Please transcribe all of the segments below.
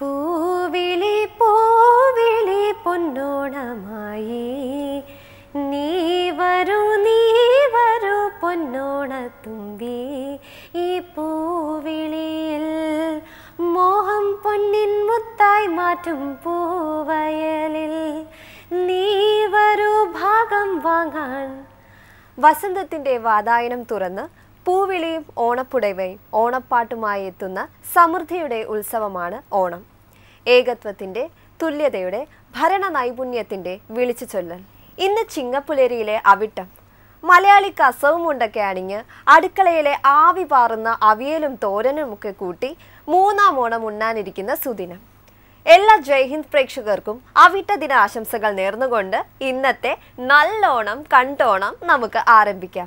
പൂവിളി പൂവിളി പൊന്നോണമായി നീ വരൂ നീ വരൂ പൊന്നോണത്തുമ്പി ഈ പൂവിളിയിൽ മോഹം പൊന്നിൻ മുത്തായി മാറ്റും പൂവയലിൽ നീ വരൂ ഭാഗം വാങ്ങാൻ വസന്തത്തിന്റെ വാതായനം തുറന്ന് പൂവിളിയും ഓണപ്പുടവയും ഓണപ്പാട്ടുമായി എത്തുന്ന സമൃദ്ധിയുടെ ഉത്സവമാണ് ഓണം ഏകത്വത്തിന്റെ തുല്യതയുടെ ഭരണ നൈപുണ്യത്തിന്റെ വിളിച്ചു ചൊല്ലൽ ഇന്ന് ചിങ്ങപ്പുലരിയിലെ അവിട്ടം മലയാളി കസവും മുണ്ടൊക്കെ അണിഞ്ഞ് അടുക്കളയിലെ ആവി പാറുന്ന അവിയലും തോരനുമൊക്കെ കൂട്ടി മൂന്നാം ഓണം ഉണ്ണാനിരിക്കുന്ന സുദിനം എല്ലാ ജയ്ഹിന്ദ് പ്രേക്ഷകർക്കും അവിട്ട ദിന ആശംസകൾ നേർന്നുകൊണ്ട് ഇന്നത്തെ നല്ലോണം കണ്ടോണം നമുക്ക് ആരംഭിക്കാം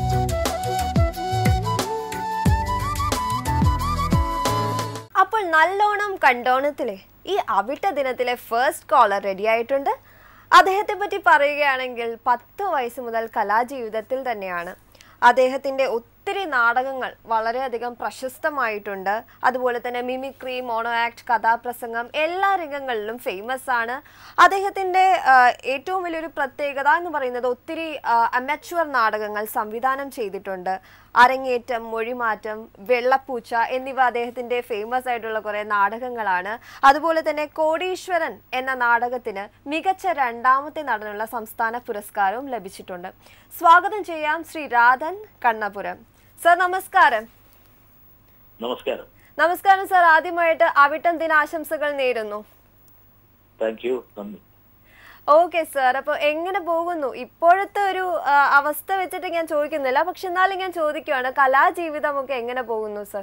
അപ്പോൾ നല്ലോണം കണ്ടോണത്തിലെ ഈ അവിട്ട ദിനത്തിലെ ഫസ്റ്റ് കോളർ റെഡി ആയിട്ടുണ്ട് അദ്ദേഹത്തെ പറ്റി പറയുകയാണെങ്കിൽ പത്ത് വയസ്സ് മുതൽ കലാജീവിതത്തിൽ തന്നെയാണ് അദ്ദേഹത്തിൻ്റെ ഒത്തിരി നാടകങ്ങൾ വളരെയധികം പ്രശസ്തമായിട്ടുണ്ട് അതുപോലെ തന്നെ മിമിക്രി മോണോ ആക്ട് കഥാപ്രസംഗം എല്ലാ രംഗങ്ങളിലും ഫേമസ് ആണ് അദ്ദേഹത്തിൻ്റെ ആ, ഏറ്റവും വലിയൊരു പ്രത്യേകത എന്ന് പറയുന്നത് ഒത്തിരി അമച്വർ നാടകങ്ങൾ സംവിധാനം ചെയ്തിട്ടുണ്ട് അരങ്ങേറ്റം മൊഴിമാറ്റം വെള്ളപ്പൂച്ച എന്നിവ അദ്ദേഹത്തിന്റെ ഫേമസ് ആയിട്ടുള്ള കുറെ നാടകങ്ങളാണ് അതുപോലെ തന്നെ കോടീശ്വരൻ എന്ന നാടകത്തിന് മികച്ച രണ്ടാമത്തെ നടനുള്ള സംസ്ഥാന പുരസ്കാരവും ലഭിച്ചിട്ടുണ്ട് സ്വാഗതം ചെയ്യാം ശ്രീ രാധൻ കണ്ണപുരം സർ നമസ്കാരം നമസ്കാരം നമസ്കാരം സർ ആദ്യമായിട്ട് അവിട്ടം ദിനാശംസകൾ നേരുന്നു താങ്ക് യു നന്ദി ഓക്കെ സർ അപ്പോൾ എങ്ങനെ പോകുന്നു ഇപ്പോഴത്തെ ഒരു ആ, അവസ്ഥ വെച്ചിട്ട് ഞാൻ ചോദിക്കുന്നില്ല പക്ഷെ എന്നാലും ഞാൻ ചോദിക്കുവാണ് കലാജീവിതമൊക്കെ എങ്ങനെ പോകുന്നു സർ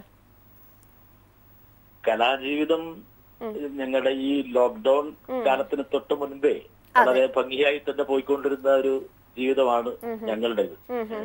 കലാജീവിതം ഞങ്ങളുടെ ഈ ലോക്ക്ഡൌൺ കാലത്തിന് തൊട്ട് മുൻപേ വളരെ ഭംഗിയായി തന്നെ പോയിക്കൊണ്ടിരുന്ന ഒരു ജീവിതമാണ് ഞങ്ങളുടേത്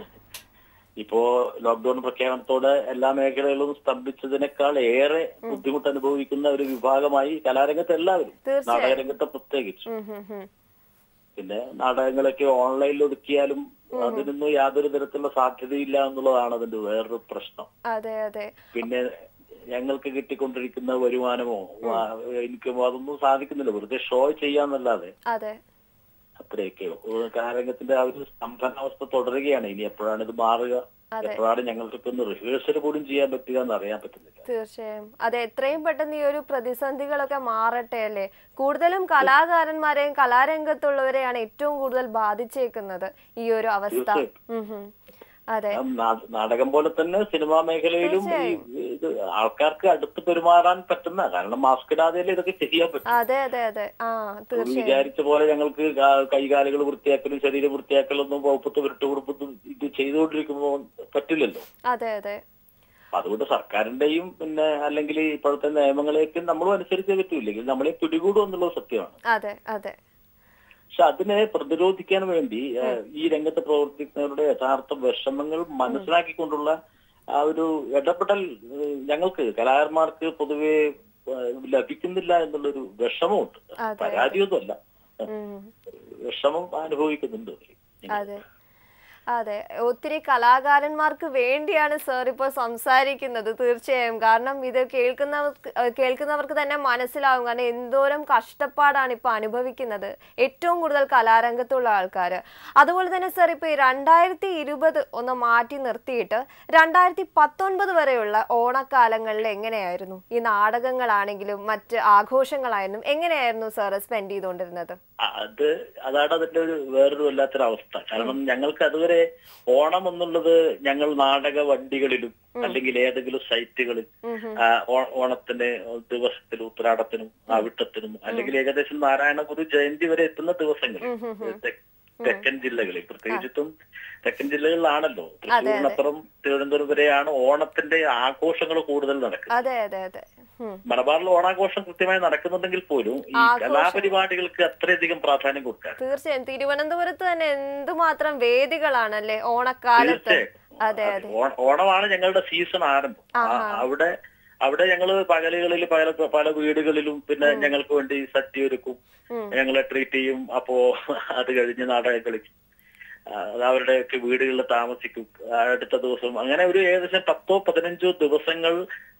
ഇപ്പോ ലോക്ക്ഡൌൺ പ്രഖ്യാപനത്തോടെ എല്ലാ മേഖലകളും സ്തംഭിച്ചതിനേക്കാൾ ഏറെ ബുദ്ധിമുട്ട് അനുഭവിക്കുന്ന ഒരു വിഭാഗമായി കലാരംഗത്ത് എല്ലാവരും തീർച്ചയായും. നാടകരംഗത്ത് പ്രത്യേകിച്ച് ഉം ഹും ഹും. പിന്നെ നാടകങ്ങളൊക്കെ ഓൺലൈനിൽ ഒതുക്കിയാലും അതിനൊന്നും യാതൊരു തരത്തിലുള്ള സാധ്യതയില്ല എന്നുള്ളതാണ് അതിന്റെ വേറൊരു പ്രശ്നം അതെ അതെ പിന്നെ ഞങ്ങൾക്ക് കിട്ടിക്കൊണ്ടിരിക്കുന്ന വരുമാനമോ വാ- ഇൻകമോ അതൊന്നും സാധിക്കുന്നില്ല വെറുതെ ഷോ ചെയ്യാന്നല്ലാതെ അതെ അത്രയൊക്കെയോ കാരംഗത്തിന്റെ ആ ഒരു സ്തംഭനാവസ്ഥ തുടരുകയാണ് ഇനി എപ്പോഴാണ് ഇത് മാറുക അതെ. എപ്പോഴാണ് ഞങ്ങൾക്ക് ഒന്ന് റിഹേഴ്സൽ പോലും ചെയ്യാൻ പറ്റുക എന്ന് അറിയാൻ പറ്റുന്നില്ല തീർച്ചയായും അതെ എത്രയും പെട്ടെന്ന് ഈ ഒരു പ്രതിസന്ധികളൊക്കെ മാറട്ടെ അല്ലേ കൂടുതലും കലാകാരന്മാരെയും കലാരംഗത്തുള്ളവരെയാണ് ഏറ്റവും കൂടുതൽ ബാധിച്ചേക്കുന്നത് ഈ ഒരു അവസ്ഥ ഉം ഹും. അതെ ആ നാ- നാടകം പോലെ തന്നെ സിനിമാ മേഖലയിലും ഈ ഇത് ആൾക്കാർക്ക് അടുത്ത് പെരുമാറാൻ പറ്റുന്ന കാരണം മാസ്ക് ഇടാതെയല്ലേ ഇതൊക്കെ ചെയ്യാൻ പറ്റും അതെ അതെ അതെ ആ തീർച്ചയായും വിചാരിച്ച പോലെ ഞങ്ങൾക്ക് കാ- കൈകാലുകൾ വൃത്തിയാക്കലും ശരീരം വൃത്തിയാക്കലൊന്നും വകുപ്പത്ത് വിട്ടുകൊടുപ്പത്തും ഇത് ചെയ്തുകൊണ്ടിരിക്കുമ്പോൾ പറ്റില്ലല്ലോ അതെ അതെ അപ്പൊ അതുകൊണ്ട് സർക്കാരിന്റെയും പിന്നെ അല്ലെങ്കിൽ ഇപ്പോഴത്തെ നിയമങ്ങളെയൊക്കെ നമ്മളും അനുസരിച്ചേ പറ്റൂല്ലെങ്കിൽ നമ്മളെ പിടികൂടും എന്നുള്ളത് സത്യമാണ് അതെ അതെ പക്ഷെ അതിനെ പ്രതിരോധിക്കാൻ വേണ്ടി ഏഹ്, ഈ രംഗത്ത് പ്രവർത്തിക്കുന്നവരുടെ യഥാർത്ഥ വിഷമങ്ങൾ മനസ്സിലാക്കിക്കൊണ്ടുള്ള ആ ഒരു ഇടപെടൽ ഏഹ്, ഞങ്ങൾക്ക് കലാകാരന്മാർക്ക് പൊതുവെ ഏഹ്, ലഭിക്കുന്നില്ല എന്നുള്ളൊരു വിഷമമുണ്ട് അതെ. പരാതിയൊന്നുമല്ല ഉം വിഷമം അനുഭവിക്കുന്നുണ്ട് അതെ അതെ ഒത്തിരി കലാകാരന്മാർക്ക് വേണ്ടിയാണ് സാർ ഇപ്പോൾ സംസാരിക്കുന്നത് തീർച്ചയായും കാരണം ഇത് കേൾക്കുന്നവർക്ക് ഏഹ് കേൾക്കുന്നവർക്ക് തന്നെ മനസ്സിലാവും കാരണം എന്തോരം കഷ്ടപ്പാടാണ് ഇപ്പോൾ അനുഭവിക്കുന്നത് ഏറ്റവും കൂടുതൽ കലാരംഗത്തുള്ള ആൾക്കാർ അതുപോലെ തന്നെ സാർ ഇപ്പോൾ ഈ രണ്ടായിരത്തി ഇരുപത് ഒന്ന് മാറ്റി നിർത്തിയിട്ട് രണ്ടായിരത്തി പത്തൊൻപത് വരെയുള്ള ഓണക്കാലങ്ങളിൽ എങ്ങനെയായിരുന്നു ഈ നാടകങ്ങളാണെങ്കിലും മറ്റ് ആഘോഷങ്ങളായിരുന്നു എങ്ങനെയായിരുന്നു സാർ സ്പെൻഡ് ചെയ്തുകൊണ്ടിരുന്നത് അത് അതാണ് അതിന്റെ ഒരു വേറൊരു വല്ലാത്തൊരു അവസ്ഥ കാരണം ഞങ്ങൾക്ക് അതുവരെ ഓണം എന്നുള്ളത് ഞങ്ങൾ നാടക വണ്ടികളിലും അല്ലെങ്കിൽ ഏതെങ്കിലും സൈറ്റുകളിൽ ആ, ഓ- ഓണത്തിന് ദിവസത്തിനും ഉത്രാടത്തിനും അവിട്ടത്തിനും അല്ലെങ്കിൽ ഏകദേശം നാരായണ ഗുരു ജയന്തി വരെ എത്തുന്ന ദിവസങ്ങളിൽ തെ- തെക്കൻ ജില്ലകളിൽ പ്രത്യേകിച്ചിട്ടും തെക്കൻ ജില്ലകളിലാണല്ലോ തൃശ്ശൂരിനപ്പുറം തിരുവനന്തപുരം വരെയാണ് ഓണത്തിന്റെ ആഘോഷങ്ങൾ കൂടുതൽ നടക്കുന്നത് അതെ അതെ അതെ ഉം. മലബാറിൽ ഓണാഘോഷം കൃത്യമായി നടക്കുന്നുണ്ടെങ്കിൽ പോലും ഈ കലാപരിപാടികൾക്ക് അത്രയധികം പ്രാധാന്യം കൊടുക്കാൻ തീർച്ചയായും തിരുവനന്തപുരത്ത് തന്നെ എന്തുമാത്രം വേദികളാണല്ലേ ഓണക്കാലത്ത് തീർച്ചയായും. അതെ അതെ ഓ- ഓണമാണ് ഞങ്ങളുടെ സീസൺ ആരംഭം ആ- അവിടെ അവിടെ ഞങ്ങള് പകലുകളിൽ പല പല വീടുകളിലും പിന്നെ ഞങ്ങൾക്ക് വേണ്ടി സദ്യ ഒരുക്കും ഉം. ഞങ്ങളെ ട്രീറ്റ് ചെയ്യും അപ്പോ അത് കഴിഞ്ഞ് നാടകം കളിക്കും ആ, അത് അവരുടെയൊക്കെ വീടുകളിൽ താമസിക്കും ആ, അടുത്ത ദിവസം അങ്ങനെ ഒരു ഏകദേശം പത്തോ പതിനഞ്ചോ ദിവസങ്ങൾ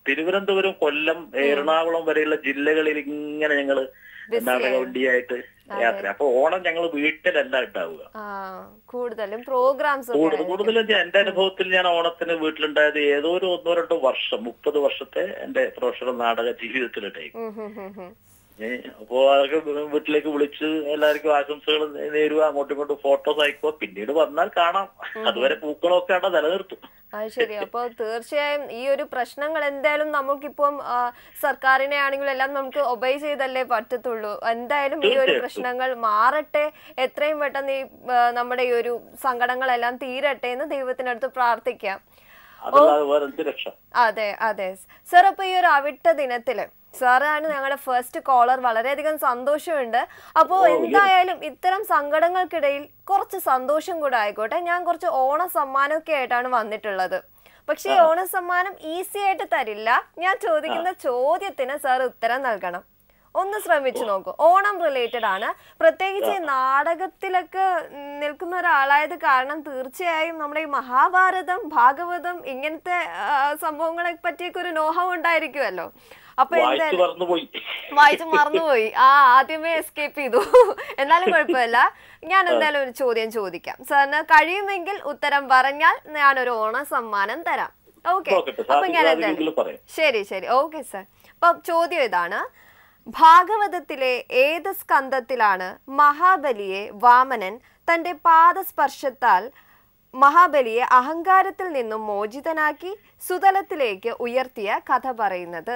തിരുവനന്തപുരം കൊല്ലം എറണാകുളം വരെയുള്ള ജില്ലകളിൽ ഇങ്ങനെ ഞങ്ങള് നാടക വണ്ടിയായിട്ട് യാത്ര അപ്പൊ ഓണം ഞങ്ങൾ വീട്ടിലല്ല ഉണ്ടാവുക ആ കൂടുതലും പ്രോഗ്രാംസ് കൂടുതൽ കൂടുതലും ഞാൻ- എന്റെ അനുഭവത്തിൽ ഞാൻ ഓണത്തിന് വീട്ടിലുണ്ടായത് ഏതോ ഒരു ഒന്നോ രണ്ടോ വർഷം മുപ്പത് വർഷത്തെ എന്റെ പ്രൊഫഷണൽ നാടക ജീവിതത്തിലുണ്ടായി ഏ, അപ്പോ അതൊക്കെ വീട്ടിലേക്ക് വിളിച്ച് എല്ലാവർക്കും ആശംസകൾ നേരുക അങ്ങോട്ടും ഇങ്ങോട്ടും ഫോട്ടോസ് അയക്കുക പിന്നീട് വന്നാൽ കാണാം അതുവരെ പൂക്കളൊക്കെ അവിടെ നിലനിർത്തും അത് ശരി അപ്പൊ തീർച്ചയായും ഈ ഒരു പ്രശ്നങ്ങൾ എന്തായാലും നമുക്കിപ്പം ആ, സർക്കാരിനെ ആണെങ്കിലും എല്ലാം നമുക്ക് ഒബൈ ചെയ്തല്ലേ പറ്റത്തുള്ളൂ എന്തായാലും ഈ ഒരു തീർച്ചയായിട്ടും. പ്രശ്നങ്ങൾ മാറട്ടെ എത്രയും പെട്ടെന്ന് ഈ ആ, നമ്മുടെ ഈ ഒരു സങ്കടങ്ങളെല്ലാം തീരട്ടെ എന്ന് ദൈവത്തിനടുത്ത് പ്രാർത്ഥിക്കാം അതല്ലാതെ വേറെ എന്ത് രക്ഷ അതെ അതെ സർ അപ്പൊ ഈ ഒരു അവിട്ട ദിനത്തില് സാറാണ് ഞങ്ങളുടെ ഫസ്റ്റ് കോളർ വളരെയധികം സന്തോഷമുണ്ട് അപ്പോൾ എന്തായാലും ഇത്തരം സങ്കടങ്ങൾക്കിടയിൽ കുറച്ച് സന്തോഷം കൂടെ ആയിക്കോട്ടെ ഞാൻ കുറച്ച് ഓണ സമ്മാനമൊക്കെ ആയിട്ടാണ് വന്നിട്ടുള്ളത് പക്ഷേ ഈ ഓണ സമ്മാനം ഈസി ആയിട്ട് തരില്ല ഞാൻ ചോദിക്കുന്ന ചോദ്യത്തിന് സാർ ഉത്തരം നൽകണം ഒന്ന് ശ്രമിച്ചു നോക്കൂ ഓണം റിലേറ്റഡ് ആണ് പ്രത്യേകിച്ച് ഈ നാടകത്തിലൊക്കെ ഉം, നിൽക്കുന്ന ഒരാളായത് കാരണം തീർച്ചയായും നമ്മുടെ ഈ മഹാഭാരതം ഭാഗവതം ഇങ്ങനത്തെ ആ, സംഭവങ്ങളെ പറ്റിയൊക്കെ ഒരു നോഹം ഉണ്ടായിരിക്കുമല്ലോ അപ്പൊ വായിച്ചു എന്തായാലും മറന്നുപോയി വായിച്ചു മറന്നുപോയി ആ ആദ്യമേ എസ്കേപ്പ് ചെയ്തു എന്നാലും കുഴപ്പമില്ല ഞാൻ എന്തായാലും ഒരു ചോദ്യം ചോദിക്കാം സാറിന് കഴിയുമെങ്കിൽ ഉത്തരം പറഞ്ഞാൽ ഞാനൊരു ഓണ സമ്മാനം തരാം ഓക്കെ നോക്കട്ടെ അപ്പൊ ഞാൻ സാധിക്കും എന്തായാലും സാധിക്കുമെങ്കിൽ പറയാം ശരി ശരി ഓക്കെ സർ അപ്പൊ ചോദ്യം ഇതാണ് ഭാഗവതത്തിലെ ഏത് സ്കന്ധത്തിലാണ് മഹാബലിയെ വാമനൻ തന്റെ പാദസ്പർശത്താൽ മഹാബലിയെ അഹങ്കാരത്തിൽ നിന്നും മോചിതനാക്കി സുതലത്തിലേക്ക് ഉയർത്തിയ കഥ പറയുന്നത്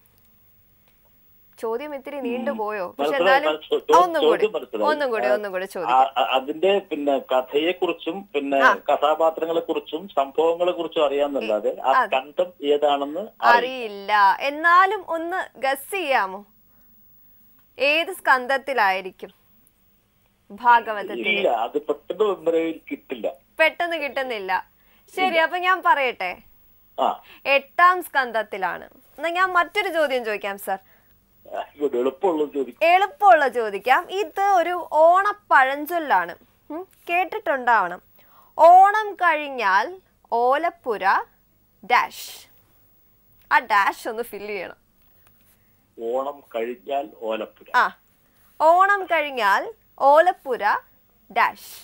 ചോദ്യം ഇത്തിരി നീണ്ടുപോയോ പക്ഷെ മനസ്സിലായി, എന്നാലും മനസ്സിലായി. ചോ- ഒന്നും കൂടി ചോദ്യം മനസ്സിലായി. ഒന്നും കൂടി ഒന്നും കൂടി ചോദ്യം ആ- ആ- അതിന്റെ പിന്നെ കഥയെ കുറിച്ചും പിന്നെ കഥാപാത്രങ്ങളെ കുറിച്ചും സംഭവങ്ങളെ കുറിച്ചും അറിയാന്നല്ലാതെ ആ കണ്ടം ഏതാണെന്ന് അറിയില്ല. അറിയില്ല എന്നാലും ഒന്ന് ഗസ് ചെയ്യാമോ ഏത് സ്കന്ധത്തിലായിരിക്കും ഭാഗവതത്തിലെ ഇല്ല അത് പെട്ടെന്ന് മെമ്മറിയിൽ കിട്ടില്ല പെട്ടെന്ന് കിട്ടുന്നില്ല ശരി അപ്പൊ ഞാൻ പറയട്ടെ ആ എട്ടാം സ്കന്ധത്തിലാണ് എന്നാ ഞാൻ മറ്റൊരു ചോദ്യം ചോദിക്കാം സർ ആയിക്കോട്ടെ എളുപ്പമുള്ളത് ചോദിക്കും എളുപ്പമുള്ള ചോദിക്കാം ഇത് ഒരു ഓണപ്പഴഞ്ചൊല്ലാണ് ഉം, കേട്ടിട്ടുണ്ടാവണം ഓണം കഴിഞ്ഞാൽ ഓലപ്പുര ഡാഷ് ആ ഡാഷ് ഒന്ന് ഫില്ല് ചെയ്യണം ഓണം കഴിഞ്ഞാൽ ഓലപ്പുര ആ ഓണം കഴിഞ്ഞാൽ ഓലപ്പുര ഡാഷ്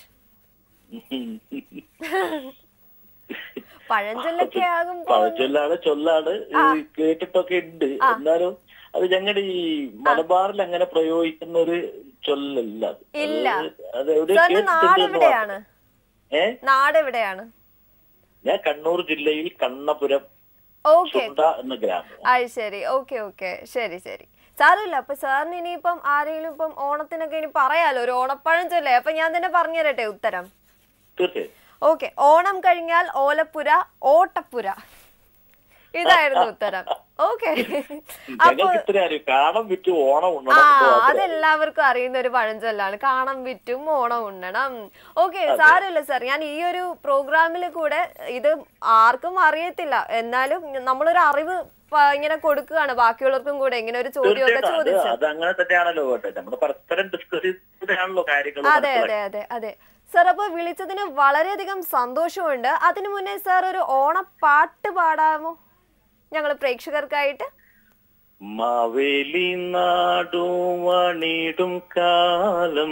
പഴഞ്ചൊല്ലൊക്കെ ആകുമ്പോ പഴച്ചൊല്ലാണ് ചൊല്ലാണ് ഈ കേട്ടിട്ടൊക്കെ ഉണ്ട് എന്നാലും അത് ഞങ്ങളുടെ ഈ മലബാറിൽ അങ്ങനെ പ്രയോഗിക്കുന്ന ഒരു ചൊല്ലല്ല അത്. ഇല്ല. അത് അത് എവിടെ സാറിന്റെ നാട് കേട്ടിട്ടുണ്ട് എന്ന് എവിടെയാണ് മാത്രം. ഏ നാട് എവിടെയാണ് ഞാൻ കണ്ണൂർ ജില്ലയിൽ കണ്ണപുരം ഓക്കെ ചുണ്ട എന്ന ഗ്രാമം അത് ശരി ഓക്കെ ഓക്കെ ശരി ശരി സാരമില്ല അപ്പൊ സാറിന് ഇനിയിപ്പം ആരെങ്കിലും ഇപ്പം ഓണത്തിനൊക്കെ ഇനി പറയാലോ ഒരു ഓണപ്പഴം ചൊല്ലേ അപ്പൊ ഞാൻ തന്നെ പറഞ്ഞു തരട്ടെ ഉത്തരം തീർച്ചയായും ഓക്കെ ഓണം കഴിഞ്ഞാൽ ഓലപ്പുര ഓട്ടപ്പുര ഇതായിരുന്നു ഉത്തരം ഓക്കെ അപ്പൊ ഞങ്ങൾക്ക് ഇത്ര അറിയും കാണം വിറ്റ് ഓണം ആ ഉണ്ണണം എന്ന് മാത്രമേ അറിയൂ. അതെല്ലാവർക്കും അറിയുന്ന ഒരു പഴഞ്ചൊല്ലാണ് കാണം വിറ്റും ഓണം ഉണ്ണണം ഓക്കെ സാരമില്ല സാർ ഞാൻ ഈ ഒരു പ്രോഗ്രാമിൽ കൂടെ ഇത് ആർക്കും അറിയത്തില്ല എന്നാലും നമ്മളൊരു അറിവ് പ- ഇങ്ങനെ കൊടുക്കുകയാണ് ബാക്കിയുള്ളവർക്കും കൂടെ ഇങ്ങനെ ഒരു ചോദ്യമൊക്കെ തീർച്ചയായിട്ടും അത് ചോദിച്ചു അത് അങ്ങനെ തന്നെയാണല്ലോ വേണ്ടത് നമ്മൾ പരസ്പരം ഡിസ്കസ് ചെയ്തിട്ടാണല്ലോ കാര്യങ്ങൾ അതെ അതെ അതെ അതെ സാർ അപ്പൊ വിളിച്ചതിന് വളരെയധികം സന്തോഷമുണ്ട് അതിനു മുന്നേ സാർ ഒരു ഓണപ്പാട്ട് പാടാമോ ഞങ്ങൾ പ്രേക്ഷകർക്കായിട്ട് മാവേലി നാടുവണിടും കാലം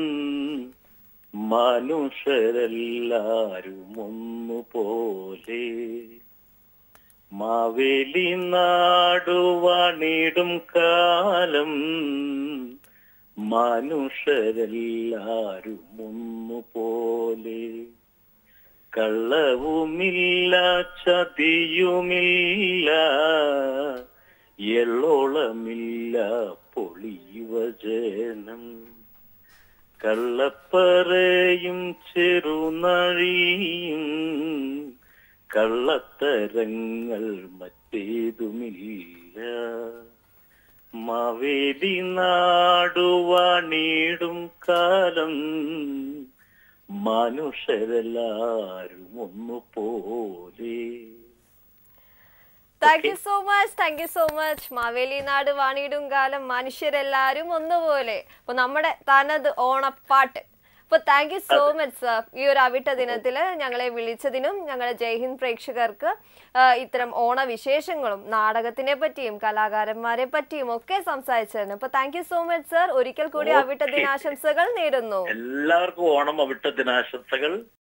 മനുഷ്യരെല്ലാരും ഒന്നുപോലെ മാവേലി നാടുവണിടും കാലം മനുഷ്യരെല്ലാരും ഒന്നുപോലെ കള്ളവുമില്ല ചതിയുമില്ല എള്ളോളമില്ല പൊളിവചനം കള്ളപ്പറയും ചെറുനഴിയും കള്ളത്തരങ്ങൾ മറ്റേതുമില്ല മാവേലി നാടുവാണിടും കാലം മനുഷ്യരെല്ലാരും ഒന്നുപോലെ thank you so much thank you so much Maveli നാട് വാണിയിടും കാലം മനുഷ്യരെല്ലാരും ഒന്നുപോലെ അപ്പൊ നമ്മുടെ തനത് ഓണപ്പാട്ട് അപ്പൊ thank you so much sir ഈ ഒരു അവിട്ട ദിനത്തില് ഞങ്ങളെ വിളിച്ചതിനും ഞങ്ങളെ ജയ്ഹിന്ദ് പ്രേക്ഷകർക്ക് ആ, ഇത്തരം ഓണവിശേഷങ്ങളും നാടകത്തിനെ പറ്റിയും കലാകാരന്മാരെ പറ്റിയും ഒക്കെ സംസാരിച്ചതിന് അപ്പൊ thank you so much sir ഒരിക്കൽ കൂടി അവിട്ട Okay. ദിനാശംസകൾ നേരുന്നു എല്ലാവർക്കും ഓണം അവിട്ട ദിനാശംസകൾ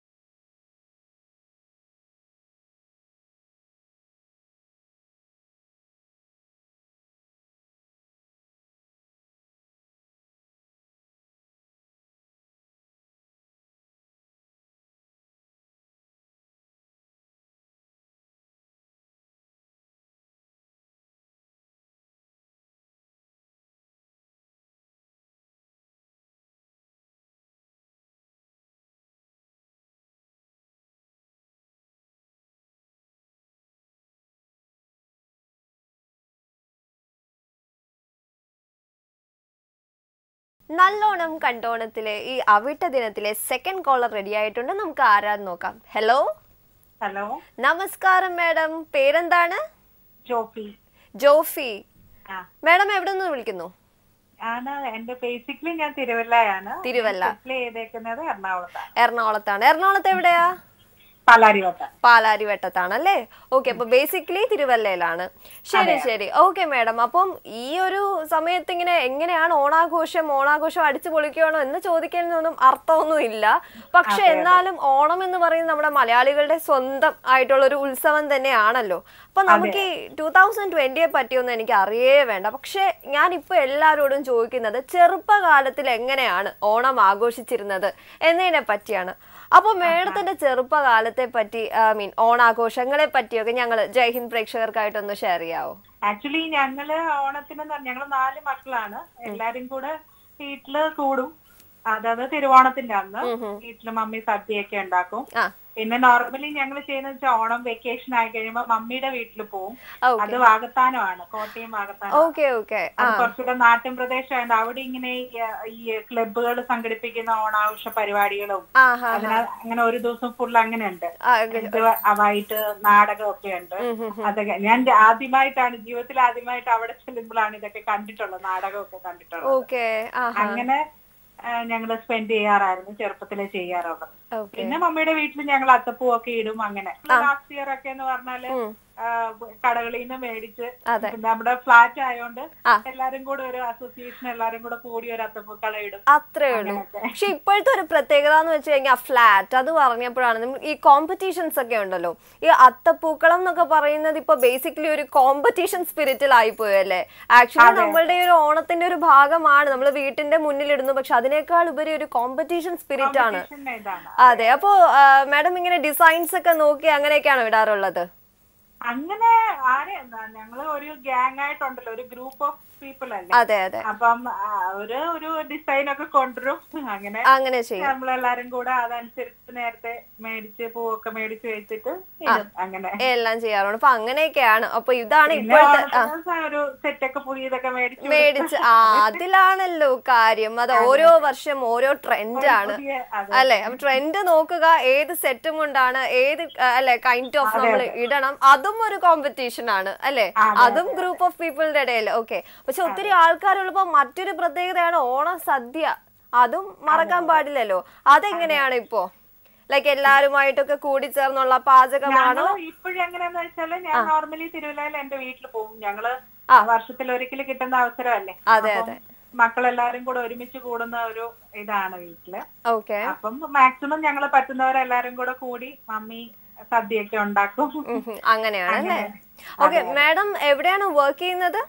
നല്ലോണം കണ്ടോണത്തിലെ ഈ അവിട്ട ദിനത്തിലെ സെക്കൻഡ് കോളർ റെഡി ആയിട്ടുണ്ട് നമുക്ക് ആരാന്ന് നോക്കാം ഹലോ ഹലോ നമസ്കാരം മാഡം പേരെന്താണ് ജോഫി ജോഫി ആ മാഡം എവിടെ നിന്ന് വിളിക്കുന്നു ആണ് എന്റെ ബേസിക്കലി ഞാൻ തിരുവല്ലയാണ് തിരുവല്ല. സെറ്റിൽ ചെയ്തേക്കുന്നത് എറണാകുളത്താണ് എറണാകുളത്താണ് എറണാകുളത്ത് എവിടെയാ പാലാരിവട്ടം പാലാരിവട്ടത്താണ് അല്ലേ ഓക്കെ അപ്പൊ ബേസിക്കലി തിരുവല്ലയിലാണ് ശരി ശരി ഓക്കെ മാഡം അപ്പം ഈ ഒരു സമയത്ത് ഇങ്ങനെ എങ്ങനെയാണ് ഓണാഘോഷം ഓണാഘോഷം അടിച്ചു പൊളിക്കുകയാണോ എന്ന് ചോദിക്കുന്നതൊന്നും അർത്ഥമൊന്നും ഇല്ല പക്ഷെ എന്നാലും ഓണം എന്ന് പറയുന്നത് നമ്മുടെ മലയാളികളുടെ സ്വന്തം ആയിട്ടുള്ള ഒരു ഉത്സവം തന്നെയാണല്ലോ അപ്പൊ നമുക്ക് ഈ ടൂ തൗസൻഡ് ട്വന്റിയെ പറ്റിയൊന്നും എനിക്ക് അറിയേ വേണ്ട പക്ഷെ ഞാൻ ഇപ്പൊ എല്ലാവരോടും ചോദിക്കുന്നത് ചെറുപ്പകാലത്തിൽ എങ്ങനെയാണ് ഓണം ആഘോഷിച്ചിരുന്നത് എന്നതിനെ പറ്റിയാണ് അപ്പൊ മേഡത്തിന്റെ ചെറുപ്പകാലത്തെ പറ്റി ഐ മീൻ ഓണാഘോഷങ്ങളെ പറ്റിയൊക്കെ ഞങ്ങൾ ജയ്ഹിന്ദ് പ്രേക്ഷകർക്കായിട്ടൊന്ന് ഷെയർ ചെയ്യാവോ ആക്ച്വലി ഞങ്ങള് ഓണത്തിന് ഞങ്ങൾ നാല് മക്കളാണ് എല്ലാരും കൂടെ വീട്ടില് കൂടും അതായത് തിരുവോണത്തിന്റെ അന്ന് വീട്ടില് മമ്മി സദ്യയൊക്കെ ഉണ്ടാക്കും ആ പിന്നെ നോർമലി ഞങ്ങൾ ചെയ്യുന്നത് വെച്ചാൽ ഓണം വെക്കേഷൻ ആയി കഴിയുമ്പോ മമ്മിയുടെ വീട്ടിൽ പോവും ഓക്കെ അത് വാഗത്താനമാണ് കോട്ടയം വാഗത്താനം ഓക്കെ ഓക്കെ ആ അത് കുറച്ചുകൂടെ നാട്ടിൻ പ്രദേശമായത് അവിടെ ഇങ്ങനെ ഈ- ഈ ക്ലബുകൾ സംഘടിപ്പിക്കുന്ന ഓണാഘോഷ പരിപാടികളും ആ ഹാ അതിന് അങ്ങനെ ഒരു ദിവസം ഫുൾ അങ്ങനെ ഉണ്ട് ആ, വൈകിട്ട് നാടകമൊക്കെ ഉണ്ട് അതൊക്കെ ഞാൻ ആദ്യമായിട്ടാണ് ജീവിതത്തിൽ ആദ്യമായിട്ട് അവിടെ ചെല്ലുമ്പോഴാണ് ഇതൊക്കെ കണ്ടിട്ടുള്ളത് നാടകമൊക്കെ കണ്ടിട്ടുള്ളത് ഓക്കെ ആ അങ്ങനെ ഞങ്ങൾ സ്പെൻഡ് ചെയ്യാറായിരുന്നു ചെറുപ്പത്തിലെ ചെയ്യാറുള്ളത് ഓക്കെ പിന്നെ മമ്മിയുടെ വീട്ടിൽ ഞങ്ങൾ അത്തപ്പൂവൊക്കെ ഇടും അങ്ങനെ ലാസ്റ്റ് ഇയർ ഒക്കെ എന്ന് പറഞ്ഞാല് ആ, കടകളിൽ നിന്ന് മേടിച്ച് അതെ. പിന്നെ നമ്മുടെ ഫ്ലാറ്റ് ആയതുകൊണ്ട് ആ. എല്ലാരും കൂടെ ഒരു അസോസിയേഷൻ എല്ലാരും കൂടെ കൂടി ഒരു അത്തപ്പൂക്കള ഇടും അത്രേ ഉള്ളൂ പക്ഷെ ഇപ്പോഴത്തെ ഒരു പ്രത്യേകത എന്ന് വെച്ച് കഴിഞ്ഞാൽ ഫ്ലാറ്റ് അത് പറഞ്ഞപ്പോഴാണ് നമ്മൾ ഈ കോമ്പറ്റീഷൻസ് ഒക്കെ ഉണ്ടല്ലോ ഈ അത്തപ്പൂക്കളം എന്നൊക്കെ പറയുന്നത് ഇപ്പൊ ബേസിക്കലി ഒരു കോമ്പറ്റീഷൻ സ്പിരിറ്റിൽ ആയിപ്പോയല്ലേ ആക്ച്വലി നമ്മളുടെ ഈ ഒരു ഓണത്തിന്റെ ഒരു ഭാഗമാണ് നമ്മൾ വീട്ടിന്റെ മുന്നിലിടുന്നു പക്ഷെ അതിനേക്കാൾ ഉപരി ഒരു കോമ്പറ്റീഷൻ സ്പിരിറ്റ് ആണ് പിന്നെ ഇതാണ് അതെ അപ്പോ മാഡം ഇങ്ങനെ ഡിസൈൻസ് ഒക്കെ നോക്കി അങ്ങനെയൊക്കെയാണോ ഇടാറുള്ളത് അങ്ങനെ ആരെ ഞങ്ങള് ഒരു ഗ്യാങ് ആയിട്ടുണ്ടല്ലോ ഒരു ഗ്രൂപ്പ് ഓഫ് പീപ്പിൾ അല്ലേ അതെ അതെ അപ്പം ആ, ഒരു ഒരു ഡിസൈൻ ഒക്കെ കൊണ്ടുവരും അങ്ങനെ അങ്ങനെ ചെയ്യും നമ്മളെല്ലാരും കൂടെ അതനുസരിച്ച് നേരത്തെ മേടിച്ച് പൂവൊക്കെ മേടിച്ച് വെച്ചിട്ട് ഇടും അങ്ങനെ എല്ലാം ചെയ്യാറുണ്ട് അപ്പൊ അങ്ങനെയൊക്കെയാണ് അപ്പൊ ഇതാണ് പിന്നെ ഇപ്പോഴത്തെ ആ ഓണത്തിന് ഒരു സെറ്റൊക്കെ പുതിയതൊക്കെ മേടിച്ച് മേടിച്ച് ആ അതിലാണല്ലോ കാര്യം അത് ഓരോ വർഷം ഓരോ ട്രെൻഡ് ആണ് പുതിയ അതെ അല്ലെ അപ്പൊ ട്രെൻഡ് നോക്കുക ഏത് സെറ്റും കൊണ്ടാണ് ഏത് ആ, അല്ലെ കൈൻഡ് ഓഫ് നമ്മൾ ഇടണം അതും ഒരു കോമ്പറ്റീഷൻ ആണ് അല്ലെ അതും ഗ്രൂപ്പ് ഓഫ് പീപ്പിളിന്റെ ഇടയിൽ ഓക്കെ പക്ഷെ ഒത്തിരി ആൾക്കാരുള്ളപ്പോ മറ്റൊരു പ്രത്യേകതയാണ് ഓണം സദ്യ അതും മറക്കാൻ പാടില്ലല്ലോ അതെങ്ങനെയാണ് ഇപ്പോ ലൈക്ക് എല്ലാരുമായിട്ടൊക്കെ കൂടി ചേർന്നുള്ള പാചകമാണോ ഞങ്ങള് ഇപ്പോഴും എങ്ങനെയാന്ന് വെച്ചാല് ഞാൻ നോർമലി തിരുവല്ലയിൽ എന്റെ വീട്ടിൽ പോകും ഞങ്ങള് ആ. വർഷത്തിൽ ഒരിക്കൽ കിട്ടുന്ന അവസരമല്ലേ അതെ അപ്പം മക്കളെല്ലാരും കൂടെ ഒരുമിച്ച് കൂടുന്ന ഒരു ഇതാണ് വീട്ടില് ഓക്കെ അപ്പം മാക്സിമം ഞങ്ങള് പറ്റുന്നവരെല്ലാരും കൂടെ കൂടി മമ്മി സദ്യയൊക്കെ ഉണ്ടാക്കും അങ്ങനെയാണ് അല്ലേ ഓക്കെ മാഡം എവിടെയാണ് വർക്ക് ചെയ്യുന്നത്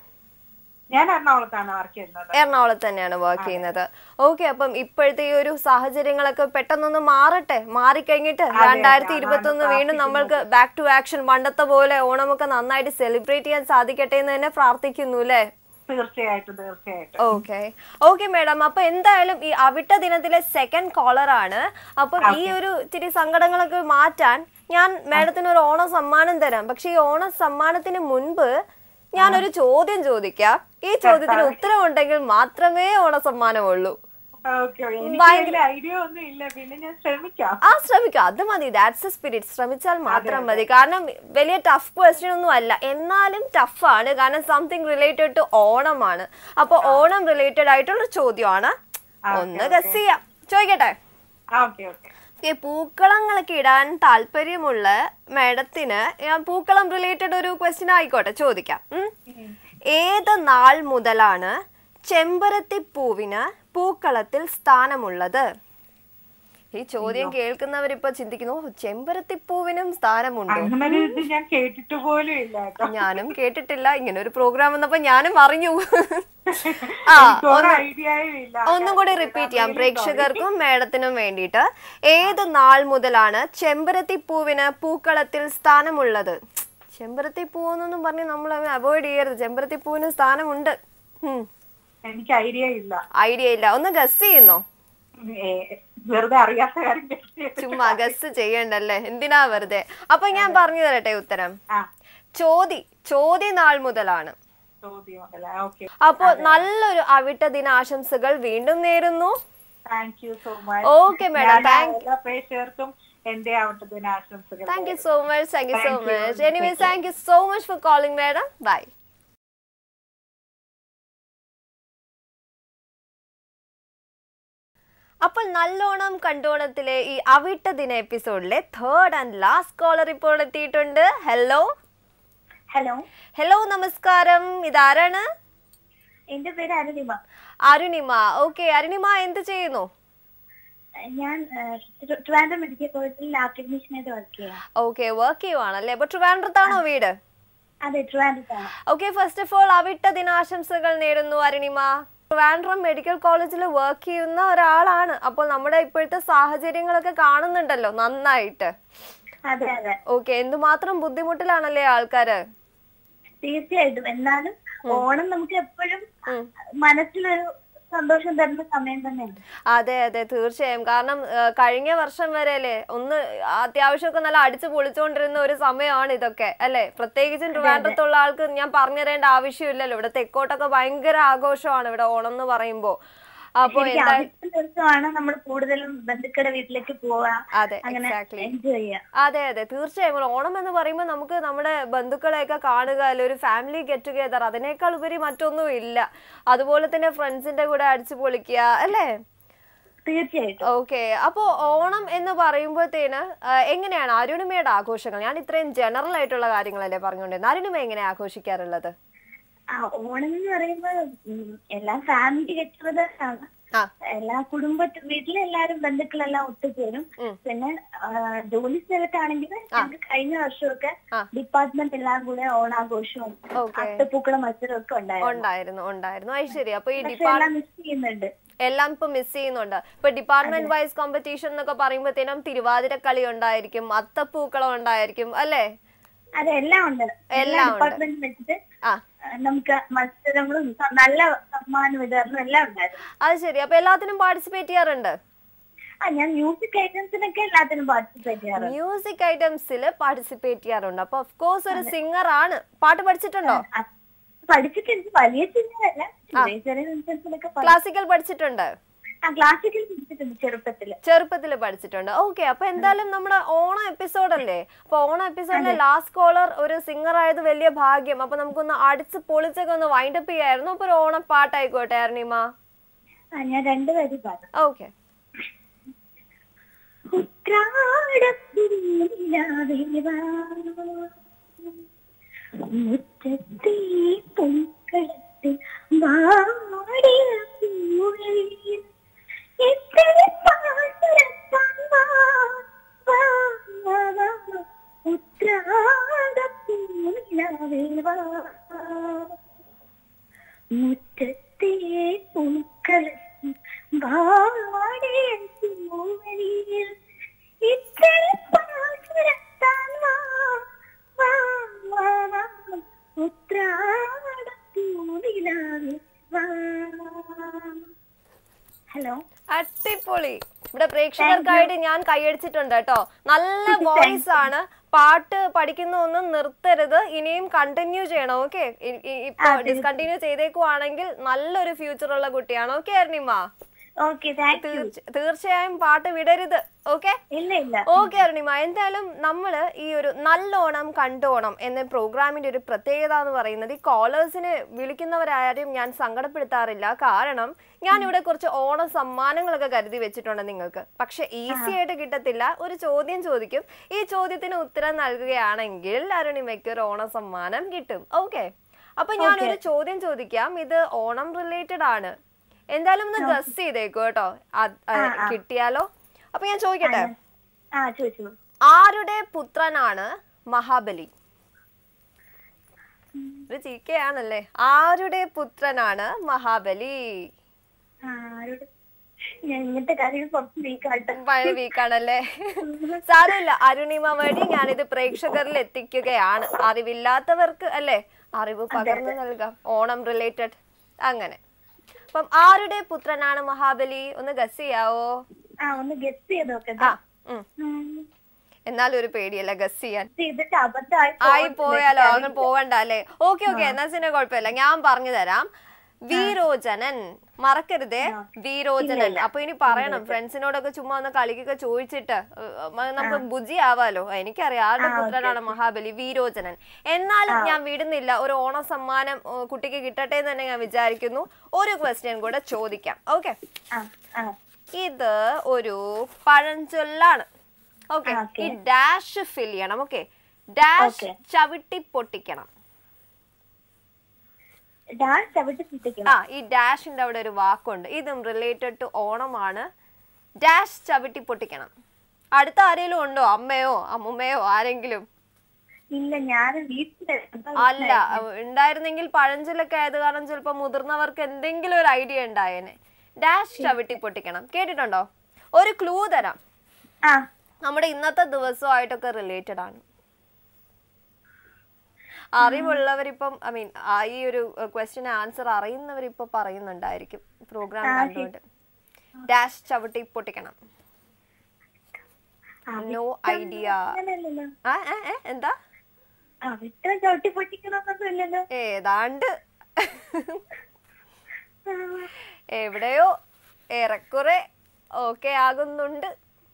ഞാൻ എറണാകുളത്താണ് വർക്ക് ചെയ്യുന്നത് എറണാകുളത്ത് തന്നെയാണ് വർക്ക് ചെയ്യുന്നത് ഓക്കെ അപ്പം ഇപ്പോഴത്തെ ഈ ഒരു സാഹചര്യങ്ങളൊക്കെ പെട്ടെന്നൊന്ന് മാറട്ടെ മാറിക്കഴിഞ്ഞിട്ട് രണ്ടായിരത്തി ഇരുപത്തി ഒന്ന് വീണ്ടും നമ്മൾക്ക് ബാക്ക് ടു ആക്ഷൻ പണ്ടത്തെ പോലെ ഓണമൊക്കെ നന്നായിട്ട് സെലിബ്രേറ്റ് ചെയ്യാൻ സാധിക്കട്ടെ എന്ന് തന്നെ പ്രാർത്ഥിക്കുന്നു അല്ലേ തീർച്ചയായിട്ടും തീർച്ചയായിട്ടും ഓക്കെ ഓക്കെ മാഡം അപ്പൊ എന്തായാലും ഈ അവിട്ട ദിനത്തിലെ സെക്കൻഡ് കോളർ ആണ് അപ്പം ഈ ഒരു ഇത്തിരി സങ്കടങ്ങളൊക്കെ മാറ്റാൻ ഞാൻ മാഡത്തിന് ഒരു ഓണ സമ്മാനം തരാം പക്ഷെ ഈ ഓണ സമ്മാനത്തിന് മുൻപ് ഞാനൊരു ചോദ്യം ചോദിക്കാം ഈ ചോദ്യത്തിന് ഉത്തരവുണ്ടെങ്കിൽ മാത്രമേ ഓണ സമ്മാനമുള്ളൂ ഓക്കെ എനിക്ക് ഐഡിയ ഒന്നും ഇല്ല പിന്നെ ഞാൻ ശ്രമിക്കാം ആ ശ്രമിക്കാം അത് മതി ദാറ്റ്സ് എ സ്പിരിറ്റ് ശ്രമിച്ചാൽ മാത്രം മതി കാരണം വലിയ ടഫ് ക്വസ്റ്റ്യൻ ഒന്നും അല്ല എന്നാലും ടഫാണ് കാരണം സംതിങ് റിലേറ്റഡ് ടു ഓണമാണ് അപ്പൊ ഓണം റിലേറ്റഡ് ആയിട്ടുള്ള ചോദ്യമാണ് ഒന്ന് ഗസ് ചെയ്യാം ചോദിക്കട്ടെ ഓക്കെ ഓക്കെ ഈ പൂക്കളങ്ങളൊക്കെ ഇടാൻ താല്പര്യമുള്ള മാഡത്തിന് ഞാൻ പൂക്കളം റിലേറ്റഡ് ഒരു ക്വസ്റ്റ്യൻ ആയിക്കോട്ടെ ചോദിക്കാം ഉം? ഏത് നാൾ മുതലാണ് ചെമ്പരത്തിപ്പൂവിന് പൂക്കളത്തിൽ സ്ഥാനമുള്ളത് ഈ ചോദ്യം കേൾക്കുന്നവരിപ്പോ ചിന്തിക്കുന്നു "ഓ, ചെമ്പരത്തിപ്പൂവിനും സ്ഥാനമുണ്ടോ അങ്ങനെ ഒരു ഇത് ഞാൻ കേട്ടിട്ട് പോലും ഇല്ല കേട്ടോ ഞാനും കേട്ടിട്ടില്ല ഇങ്ങനെ ഒരു പ്രോഗ്രാം വന്നപ്പോ ഞാനും അറിഞ്ഞു ആ എനിക്കൊരു ഐഡിയയും ഇല്ല ഒന്നും കൂടി റിപ്പീറ്റ് ചെയ്യാം പ്രേക്ഷകർക്കും മേഡത്തിനും വേണ്ടിയിട്ട് ഏത് നാൾ മുതലാണ് ചെമ്പരത്തി പൂവിന് പൂക്കളത്തിൽ സ്ഥാനമുള്ളത് ചെമ്പരത്തി പൂവെന്നൊന്നും പറഞ്ഞ് നമ്മൾ അവോയ്ഡ് ചെയ്യരുത് ചെമ്പരത്തി പൂവിന് സ്ഥാനമുണ്ട് എനിക്ക് ഐഡിയ ഇല്ല ഐഡിയ ഇല്ല ഒന്ന് ഗസ് ചെയ്യുന്നോ ഏ, വെറുതെ അറിയാത്ത കാര്യം guess ചെയ്തിട്ട്. ചുമ്മാ ഗസ് ചെയ്യണ്ടല്ലേ എന്തിനാ വെറുതെ അപ്പൊ ഞാൻ പറഞ്ഞു തരട്ടെ ഉത്തരം ആ ചോതി ചോതി നാൾ മുതലാണ് ചോദ്യം അല്ല ഓക്കെ അപ്പോ നല്ലൊരു അവിട്ട ദിനാശംസകൾ വീണ്ടും നേരുന്നു thank you so much Okay, madam. Thank- എല്ലാ പ്രേക്ഷകർക്കും എന്റെ ആവട്ടെ ദിനാശംസകൾ Thank you so much. Thank you so Thank you. much. Anyways, thank you so much for calling, madam. Bye. അപ്പോൾ നല്ലോണം കണ്ടോണത്തിലെ ഈ അവിട്ട ദിന എപ്പിസോഡിലെ തേർഡ് ആൻഡ് ലാസ്റ്റ് കോളർ ഇപ്പോൾ എത്തിയിട്ടുണ്ട് ഹലോ ഹലോ ഹലോ നമസ്കാരം ഇതാരാണ് എന്റെ പേര് അരുണിമ അരുണിമ ഓക്കെ അരുണിമ എന്ത് ചെയ്യുന്നു ഞാൻ ഏഹ്, ട്രി- ട്രിവാൻഡ്രം മെഡിക്കൽ കോളേജിൽ ലാബ് ടെക്നീഷ്യനായിട്ട് വർക്ക് ചെയ്യാം ഓക്കെ വർക്ക് ചെയ്യുവാണല്ലേ അപ്പൊ ട്രിവാൻഡ്രത്താണോ വീട് അതെ ട്രിവാൻഡ്രത്താണ് ഓക്കെ ഫസ്റ്റ് ഓഫ് ഓൾ അവിട്ട ദിനാശംസകൾ നേരുന്നു അരുണിമ ട്രിവാൻഡ്രം മെഡിക്കൽ കോളേജിൽ വർക്ക് ചെയ്യുന്ന ഒരാളാണ് അപ്പോൾ നമ്മുടെ ഇപ്പോഴത്തെ സാഹചര്യങ്ങളൊക്കെ കാണുന്നുണ്ടല്ലോ നന്നായിട്ട് അതെ അതെ ഓക്കെ എന്തുമാത്രം ബുദ്ധിമുട്ടിലാണല്ലേ ആൾക്കാര് തീർച്ചയായിട്ടും എന്നാലും ഓണം നമുക്ക് എപ്പോഴും ഉം. മനസ്സിലൊരു സന്തോഷം തരുന്ന സമയം തന്നെയാണ് അതെ അതെ തീർച്ചയായും കാരണം ആ, കഴിഞ്ഞ വർഷം വരെ അല്ലേ ഒന്ന് അത്യാവശ്യമൊക്കെ നല്ല അടിച്ചു പൊളിച്ചുകൊണ്ടിരുന്ന ഒരു സമയമാണ് ഇതൊക്കെ അല്ലെ പ്രത്യേകിച്ചും ട്രിവാൻഡ്രത്തുള്ള ആൾക്ക് ഞാൻ പറഞ്ഞു തരേണ്ട ആവശ്യമില്ലല്ലോ ഇവിടെ തെക്കോട്ടൊക്കെ ഭയങ്കര ആഘോഷമാണ് ഇവിടെ ഓണം എന്ന് പറയുമ്പോ അപ്പൊ ശരിക്കും എന്താ ആദ്യത്തെ ദിവസമാണ് നമ്മൾ കൂടുതലും ബന്ധുക്കളുടെ വീട്ടിലേക്ക് പോവാ അതെ അങ്ങനെ എക്സാക്ട്ലി എൻജോയ് ചെയ്യാം അതെ അതെ തീർച്ചയായും ഒരു ഓണം എന്ന് പറയുമ്പോൾ നമുക്ക് നമ്മുടെ ബന്ധുക്കളെയൊക്കെ കാണുക അല്ലെ ഒരു ഫാമിലി ഗെറ്റ് ടുഗെദർ അതിനേക്കാൾ ഉപരി മറ്റൊന്നും ഇല്ല അതുപോലെ തന്നെ ഫ്രണ്ട്സിന്റെ കൂടെ അടിച്ചു പൊളിക്കുക അല്ലേ തീർച്ചയായിട്ടും ഓക്കെ അപ്പോ ഓണം എന്ന് പറയുമ്പോഴത്തേന് ആ, എങ്ങനെയാണ് അരുണിമയുടെ ആഘോഷങ്ങൾ ഞാൻ ഇത്രയും ജനറൽ ആയിട്ടുള്ള കാര്യങ്ങളല്ലേ പറഞ്ഞുകൊണ്ടിരുന്നത് അരുണിമ എങ്ങനെയാ ആഘോഷിക്കാറുള്ളത് ആ ഓണം എന്ന് പറയുമ്പോൾ ഉം, എല്ലാം ഫാമിലി ഗെറ്റുഗതേഴ്സാണ് ആ എല്ലാ കുടുംബ വീട്ടിലെ എല്ലാരും ബന്ധുക്കളെല്ലാം ഒത്തുചേരും ഉം. പിന്നെ ആ, ജോലി സ്ഥലത്താണെങ്കിൽ ഞങ്ങൾക്ക് കഴിഞ്ഞ വർഷമൊക്കെ ആ. ഡിപ്പാർട്ട്മെന്റ് എല്ലാം കൂടെ ഓണാഘോഷവും ഓക്കെ അത്തപ്പൂക്കള മത്സരവും ഒക്കെ ഉണ്ടായിരുന്നു ഉണ്ടായിരുന്നു ഉണ്ടായിരുന്നു അത് ശരി അപ്പൊ ഈ പക്ഷെ ഡിപ്പാർട്ട് എല്ലാം മിസ് ചെയ്യുന്നുണ്ട് എല്ലാം ഇപ്പൊ മിസ് ചെയ്യുന്നുണ്ട് ഇപ്പൊ ഡിപ്പാർട്ട്മെന്റ് വൈസ് കോമ്പറ്റീഷൻ എന്നൊക്കെ പറയുമ്പോഴത്തേനും തിരുവാതിരക്കളി ഉണ്ടായിരിക്കും അത്തപ്പൂക്കളം ഉണ്ടായിരിക്കും അല്ലേ അതെ എല്ലാം ഉണ്ട് എല്ലാ എല്ലാം ഉണ്ട്. ഡിപ്പാർട്ട്മെന്റ് വെച്ചിട്ട് ആ ആ, നമുക്ക് മത്സരങ്ങളും സ- നല്ല സമ്മാന വിതരണം എല്ലാം ഉണ്ടായിരുന്നു അത് ശരി അപ്പൊ എല്ലാത്തിനും പാർട്ടിസിപ്പേറ്റ് ചെയ്യാറുണ്ട് ആ ഞാൻ മ്യൂസിക് ഐറ്റംസിനൊക്കെ എല്ലാത്തിനും പാർട്ടിസിപ്പേറ്റ് ചെയ്യാറുണ്ട് മ്യൂസിക് ഐറ്റംസിൽ പാർട്ടിസിപ്പേറ്റ് ചെയ്യാറുണ്ട് അപ്പൊ ഓഫ് കോഴ്സ് ഒരു സിംഗർ ആണ് പാട്ട് പഠിച്ചിട്ടുണ്ടോ ആ, പഠിച്ചിട്ടുണ്ട് വലിയ സിംഗറല്ല ചെറിയ ചെറിയ ഇൻസ്ട്രുമെന്റ്സിലൊക്കെ പഠി- ക്ലാസിക്കൽ പഠിച്ചിട്ടുണ്ട് ആ ക്ലാസിക്കൽ പഠിച്ചിട്ടുണ്ട് ചെറുപ്പത്തില് ചെറുപ്പത്തിൽ പഠിച്ചിട്ടുണ്ട് ഓക്കെ അപ്പൊ എന്തായാലും നമ്മുടെ ഓണം എപ്പിസോഡ് അല്ലേ അപ്പൊ ഓണം എപ്പിസോഡിലെ ലാസ്റ്റ് കോളർ ഒരു സിംഗർ ആയത് വലിയ ഭാഗ്യം അപ്പൊ നമുക്കൊന്ന് അടിച്ച് പൊളിച്ചൊക്കെ ഒന്ന് വൈൻഡപ്പ് ചെയ്യായിരുന്നു അപ്പൊ ഒരു ഓണം പാട്ടായിക്കോട്ടെ അരുണിമ ആ ഞാൻ രണ്ടുപേരും പാടും ഓക്കെ ഉത്രാടപ്പൂനിലാവിവാ. മുറ്റത്തെ പൂക്കളത്തിൽ വാടിയ പൂവെളിയിൽ എത്ര പാട്ടുരത്താൻ വാ, വാ, വാ, വാ. ഉത്രാടപ്പൂനിലാവിവാ. മുറ്റത്തെ പൂക്കളത്തിൽ വാടിയ പൂവെളിയിൽ ഇത്ര പാട്ടുരത്താൻ വാ, വാ, വാ, വാ. ഉത്രാടപ്പൂനിലാവിൽ വാ. ഹലോ അടിപൊളി ഇവിടെ പ്രേക്ഷകർക്കായിട്ട് ഞാൻ കൈയടിച്ചിട്ടുണ്ട് കേട്ടോ നല്ല വോയിസ് ആണ് പാട്ട് പഠിക്കുന്ന ഒന്നും നിർത്തരുത് ഇനിയും കണ്ടിന്യൂ ചെയ്യണം ഓക്കെ ഇപ്പൊ ഡിസ്കണ്ടിന്യൂ ചെയ്തേക്കുവാണെങ്കിൽ നല്ലൊരു ഫ്യൂച്ചർ ഉള്ള കുട്ടിയാണ് okay Arunima okay thank you തീർച്ച- തീർച്ചയായും പാട്ട് വിടരുത് ഓക്കെ ഇല്ല ഇല്ല ഓക്കെ അരുണിമ എന്തായാലും നമ്മൾ ഈ ഒരു നല്ലോണം കണ്ടോണം എന്ന പ്രോഗ്രാമിന്റെ ഒരു പ്രത്യേകത എന്ന് പറയുന്നത് ഈ കോളേഴ്സിനെ വിളിക്കുന്നവരാരും ഞാൻ സങ്കടപ്പെടുത്താറില്ല കാരണം ഞാൻ ഇവിടെ കുറച്ച് ഓണ സമ്മാനങ്ങളൊക്കെ കരുതി വെച്ചിട്ടുണ്ട് നിങ്ങൾക്ക് പക്ഷെ ഈസി ആയിട്ട് കിട്ടത്തില്ല ഒരു ചോദ്യം ചോദിക്കും ഈ ചോദ്യത്തിന് ഉത്തരം നൽകുകയാണെങ്കിൽ അരുണിമയ്ക്ക് ഒരു ഓണ സമ്മാനം കിട്ടും ഓക്കെ അപ്പൊ ഞാൻ ഒരു ചോദ്യം ചോദിക്കാം ഇത് ഓണം റിലേറ്റഡ് ആണ് എന്തായാലും ഒന്ന് ഗസ് ചെയ്തേക്കു കേട്ടോ അത്- ആ, കിട്ടിയാലോ അപ്പൊ ഞാൻ ചോദിക്കട്ടെ ആ ചോദിച്ചു ആരുടെ പുത്രനാണ് മഹാബലി ഒരു ചീക്കയാണല്ലേ ആരുടെ പുത്രനാണ് മഹാബലി ആരോട് ഞാൻ ഇങ്ങനത്തെ കാര്യങ്ങൾ കുറച്ച് വീക്കാട്ടെ ഭയങ്കര വീക്കാണല്ലേ സാരമില്ല അരുണിമ വഴി ഞാനിത് പ്രേക്ഷകരിൽ എത്തിക്കുകയാണ് അറിവില്ലാത്തവർക്ക് അല്ലേ അറിവ് പകർന്നു നൽകാം ഓണം റിലേറ്റഡ് അങ്ങനെ അപ്പം ആരുടെ പുത്രനാണ് മഹാബലി ഒന്ന് ഗസ് ചെയ്യാവോ ആ ഒന്ന് ഗസ് ചെയ്ത് നോക്കട്ടെ ആ ഉം. എന്നാലും ഒരു പേടിയല്ല ഗസ് ചെയ്യാൻ ചെയ്തിട്ട് അബദ്ധമായി ആയി പോയാലോ അങ്ങനെ പോകണ്ട അല്ലേ ഓക്കെ ഓക്കെ എന്നാ പിന്നെ കുഴപ്പമില്ല ഞാൻ പറഞ്ഞു തരാം വീരോചനൻ മറക്കരുതേ വീരോചനൻ അപ്പൊ ഇനി പറയണം ഫ്രണ്ട്സിനോടൊക്കെ ചുമ്മാ ഒന്ന് കളിക്കൊക്കെ ചോദിച്ചിട്ട് ഏഹ്, മ- നമുക്ക് ബുജി ആവാലോ എനിക്കറിയാം ആരുടെ പുത്രനാണ് മഹാബലി വീരോചനൻ എന്നാലും ഞാൻ വിടുന്നില്ല ഒരു ഓണ സമ്മാനം ഏഹ്, കുട്ടിക്ക് കിട്ടട്ടെ എന്ന് തന്നെ ഞാൻ വിചാരിക്കുന്നു ഒരു ക്വസ്റ്റ്യൻ കൂടെ ചോദിക്കാം ഓക്കെ ആ ആ ഇത് ഒരു പഴഞ്ചൊല്ലാണ് ഓക്കെ ആ, okay. ഈ ഡാഷ് ഫിൽ ചെയ്യണം ഓക്കെ ഡാഷ് Okay. ചവിട്ടി പൊട്ടിക്കണം ഡാൻസ് ചവിട്ടി ചിന്തിക്കണം ആ ഈ ഡാഷിന്റെ അവിടെ ഒരു വാക്കുണ്ട് ഇതും റിലേറ്റഡ് ടു ഓണമാണ് ഡാഷ് ചവിട്ടി പൊട്ടിക്കണം അടുത്ത ആരെങ്കിലും ഉണ്ടോ അമ്മയോ അമ്മുമ്മയോ ആരെങ്കിലും ഇല്ല ഞാൻ വീട്ടില് അല്ല അഹ് ഉണ്ടായിരുന്നെങ്കിൽ പഴഞ്ചൊല്ലൊക്കെ ആയത് കാരണം ചിലപ്പോൾ മുതിർന്നവർക്ക് എന്തെങ്കിലും ഒരു ഐഡിയ ഉണ്ടായേനെ ഡാഷ് ചവിട്ടി പൊട്ടിക്കണം കേട്ടിട്ടുണ്ടോ ഒരു ക്ലൂ തരാം ആ നമ്മുടെ ഇന്നത്തെ ദിവസമായിട്ടൊക്കെ റിലേറ്റഡ് ആണ് അറിവുള്ളവരിപ്പം ഐ മീൻ ഈ ഒരു ക്വസ്റ്റ്യൻ ആൻസർ അറിയുന്നവരിപ്പോ പറയുന്നുണ്ടായിരിക്കും പ്രോഗ്രാം കണ്ടുകൊണ്ട് ഡാഷ് ചവിട്ടി പൊട്ടിക്കണം നോ ഐഡിയ അങ്ങനെയല്ലല്ലോ ആ ഏ, ഏ, എന്താ ആ വിട്ട ചവിട്ടി പൊട്ടിക്കണമെന്നൊന്നും ഇല്ലല്ലോ ഏതാണ്ട് എവിടെയോ ഏറെക്കുറെ ഓക്കെ ആകുന്നുണ്ട്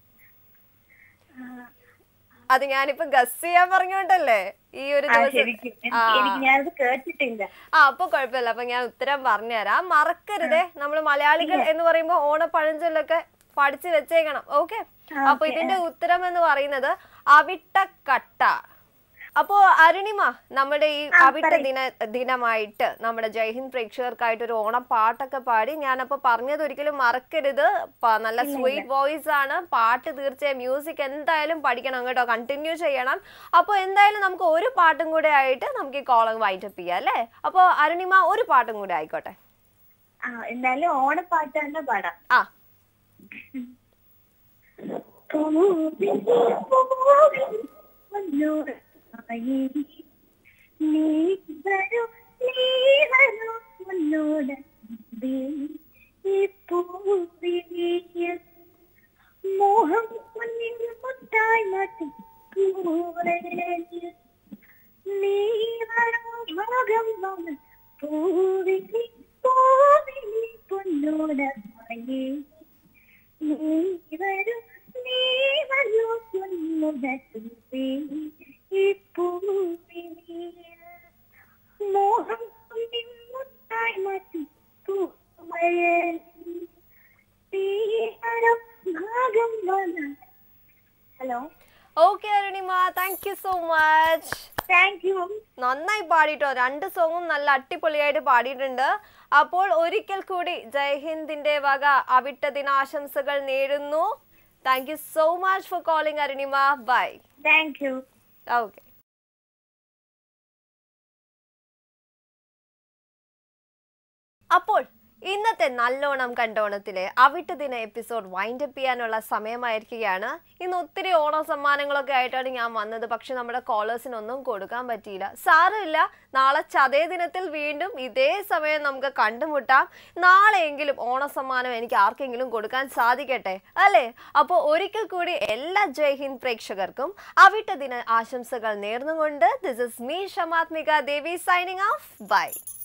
അത് ഞാനിപ്പോ ഗസ് ചെയ്യാൻ പറഞ്ഞോണ്ടല്ലേ ഈ ഒരു ആ ദിവസം ശരിക്കും ആ എനിക്ക് എനിക്ക് ഞാനത് കേട്ടിട്ടില്ല ആ അപ്പൊ കുഴപ്പമില്ല അപ്പൊ ഞാൻ ഉത്തരം പറഞ്ഞുതരാം മറക്കരുതേ നമ്മൾ മലയാളികൾ എന്ന് പറയുമ്പോ ഓണപ്പഴഞ്ചൊല്ലൊക്കെ പഠിച്ചു വെച്ചേക്കണം ഓക്കെ അപ്പൊ ഇതിന്റെ ഉത്തരം എന്ന് പറയുന്നത് അവിട്ടക്കട്ട അപ്പോ അരുണിമ നമ്മുടെ ഈ അവിട്ട ദിന ദിനമായിട്ട് നമ്മുടെ ജയ്ഹിന്ദ് പ്രേക്ഷകർക്കായിട്ട് ഒരു ഓണം പാട്ടൊക്കെ പാടി ഞാനപ്പോ പറഞ്ഞത് ഒരിക്കലും മറക്കരുത് പ- നല്ല സ്വീറ്റ് വോയിസ് ആണ് പാട്ട് തീർച്ചയായും മ്യൂസിക് എന്തായാലും പഠിക്കണം കേട്ടോ കണ്ടിന്യൂ ചെയ്യണം അപ്പോൾ എന്തായാലും നമുക്ക് ഒരു പാട്ടും കൂടെ ആയിട്ട് നമുക്ക് ഈ കോളം വൈറ്റപ്പ് ചെയ്യാം അല്ലേ അപ്പോൾ അരുണിമ ഒരു പാട്ടും കൂടെ ആയിക്കോട്ടെ ആ എന്തായാലും ഓണപ്പാട്ട് തന്നെ പാടാം ആ നീ വരൂ നീ വരൂ മുന്നോട് ഈ പൂവിനിയിൽ മോഹം കുഞ്ഞിൽ മുട്ടായി മാറ്റി പൂവരനിൽ നീ വരൂ ഭാഗം വന്ന് പൂവിനി പൂവിനി പൊന്നോട് മഴയേ നീ വരൂ നീ വരൂ പൊന്നുടേ ഈ പൂവിനിയിൽ മോഹം കുഞ്ഞിൽ മുട്ടായി മാറ്റി പൂവരനിൽ നീ വരൂ ഭാഗം വന്ന് hello okay Arunima thank you so much thank you നന്നായി പാടിട്ടോ രണ്ട് സോങ്ങും നല്ല അടിപൊളിയായിട്ട് പാടിയിട്ടുണ്ട് അപ്പോൾ ഒരിക്കൽ കൂടി ജയ്ഹിന്ദിന്റെ വക അവിട്ട ദിനാശംസകൾ നേരുന്നു thank you so much for calling Arunima bye thank you okay അപ്പോൾ ഇന്നത്തെ നല്ലോണം കണ്ടോണത്തിലെ അവിട്ട് ദിന എപ്പിസോഡ് വൈൻഡ് അപ്പ് ചെയ്യാനുള്ള സമയമായിരിക്കുകയാണ് ഇന്ന് ഒത്തിരി ഓണം സമ്മാനങ്ങളൊക്കെ ആയിട്ടാണ് ഞാൻ വന്നത് പക്ഷെ നമ്മുടെ കോളേഴ്സിനൊന്നും കൊടുക്കാൻ പറ്റിയില്ല സാരമില്ല നാളെ ചതയ ദിനത്തിൽ വീണ്ടും ഇതേ സമയം നമുക്ക് കണ്ടുമുട്ടാം നാളെയെങ്കിലും ഓണ സമ്മാനം എനിക്ക് ആർക്കെങ്കിലും കൊടുക്കാൻ സാധിക്കട്ടെ അല്ലേ അപ്പോൾ ഒരിക്കൽ കൂടി എല്ലാ ജയ് ഹിന്ദ് പ്രേക്ഷകർക്കും അവിട്ട ദിന ആശംസകൾ നേർന്നുകൊണ്ട് this is me Shamathmika Devi signing off by